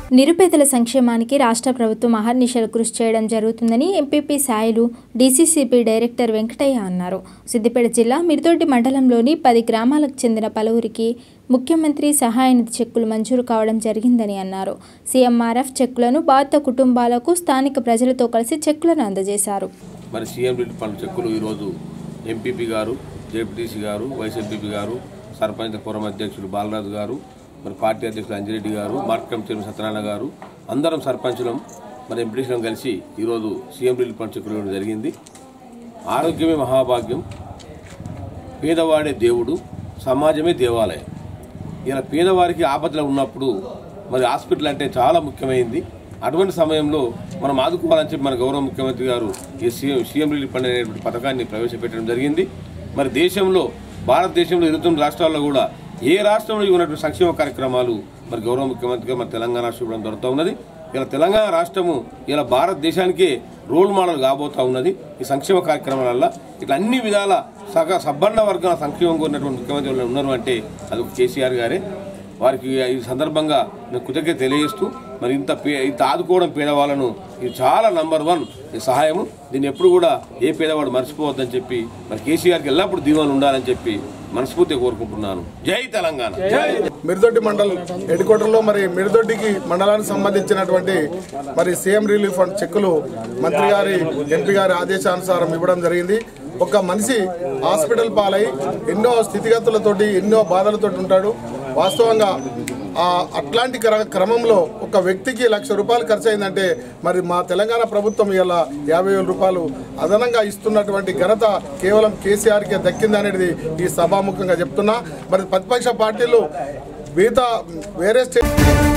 నిరుపేదల సంక్షేమానికి రాష్ట్ర ప్రభుత్వం అహర్నిశలు కృషి చేయడం జరుగుతుందని MPP Sailu DCCB director Venkataiah అన్నారు సిద్దిపేట జిల్లా మిరుదొడ్డి మండలంలోని పది గ్రామాలకు చెందిన పలువురికి ముఖ్యమంత్రి సహాయ నిధి చెక్కులు మంజూరు కావడం జరిగిందని అన్నారు సీఎంఆర్ఎఫ్ చెక్కులను బాధిత కుటుంబాలకు స్థానిక ప్రజలతో కలిసి చెక్కులను అందజేశారు మరి సీఎం రిలీఫ్ ఫండ్ చెక్కులు ఈరోజు ఎంపీపీ గారు జేపీటీసీ గారు వైస్ ఎంపీపీ గారు సర్పంచ్ ఫోరం అధ్యక్షుడు బాలరాజు గారు మరి పార్టీ అధ్యక్షుడు అంజిరెడ్డి గారు మార్కెట్ కమిటీ చైర్మన్ సత్యనారాయణ గారు అందరం సర్పంచులం మరి ఎంపీటీసీలం కలిసి ఈరోజు సీఎం రిలీఫ్ ఫండ్ చెక్కులు ఇవ్వడం జరిగింది ఆరోగ్యమే మహాభాగ్యం పేదవాడే దేవుడు సమాజమే దేవాలయం ఇలా పేదవారికి ఆపదలు ఉన్నప్పుడు మరి హాస్పిటల్ అంటే చాలా ముఖ్యమైనది అటువంటి సమయంలో మనం ఆదుకోవాలని చెప్పి మన గౌరవ ముఖ్యమంత్రి గారు ఈ సీఎం సీఎం రిలీఫ్ ఫండ్ అనేటువంటి పథకాన్ని ప్రవేశపెట్టడం జరిగింది మరి దేశంలో భారతదేశంలో ఇరవై తొమ్మిది రాష్ట్రాల్లో కూడా ఏ రాష్ట్రంలో ఉన్నటువంటి సంక్షేమ కార్యక్రమాలు మరి గౌరవ ముఖ్యమంత్రిగా మన తెలంగాణ చూడడం జరుగుతూ ఉన్నది ఇలా తెలంగాణ రాష్ట్రము ఇలా భారతదేశానికే రోల్ మోడల్ కాబోతా ఉన్నది ఈ సంక్షేమ కార్యక్రమాల వల్ల ఇట్లా అన్ని విధాల సగ సబ్బన్న వర్గాల సంక్షేమం కోరినటువంటి ముఖ్యమంత్రి ఎవరైనా ఉన్నారు అంటే అది ఒక కేసీఆర్ గారే వారికి ఈ సందర్భంగా నేను కృతజ్ఞత తెలియజేస్తూ మరి ఇంత పే ఇంత ఆదుకోవడం పేదవాళ్ళను ఇది చాలా నంబర్ వన్ ఈ సహాయము దీన్ని ఎప్పుడు కూడా ఏ పేదవాడు మర్చిపోవద్దని చెప్పి మరి కేసీఆర్కి ఎల్లప్పుడూ దీవెనలు ఉండాలని చెప్పి మనస్ఫూర్తిగా కోరుకుంటున్నాను జై తెలంగాణ మిరుదొడ్డి మండల్ హెడ్ క్వార్టర్లో మరి మిరుదొడ్డికి మండలానికి సంబంధించినటువంటి మరి సీఎం రిలీఫ్ ఫండ్ చెక్కులు మంత్రి గారి ఎంపీ గారి ఆదేశానుసారం ఇవ్వడం జరిగింది ఒక మనిషి హాస్పిటల్ పాలై ఎన్నో స్థితిగతులతోటి ఎన్నో బాధలతోటి ఉంటాడు వాస్తవంగా ఆ అట్లాంటి క్ర- క్రమంలో ఒక వ్యక్తికి లక్ష రూపాయలు ఖర్చు అయిందంటే మరి మా తెలంగాణ ప్రభుత్వం ఇలా యాభై వేల రూపాయలు అదనంగా ఇస్తున్నటువంటి ఘనత కేవలం కేసీఆర్కే దక్కిందనేది ఈ సభాముఖంగా చెప్తున్నా మరి ప్రతిపక్ష పార్టీలు మిగతా వేరే స్టేట్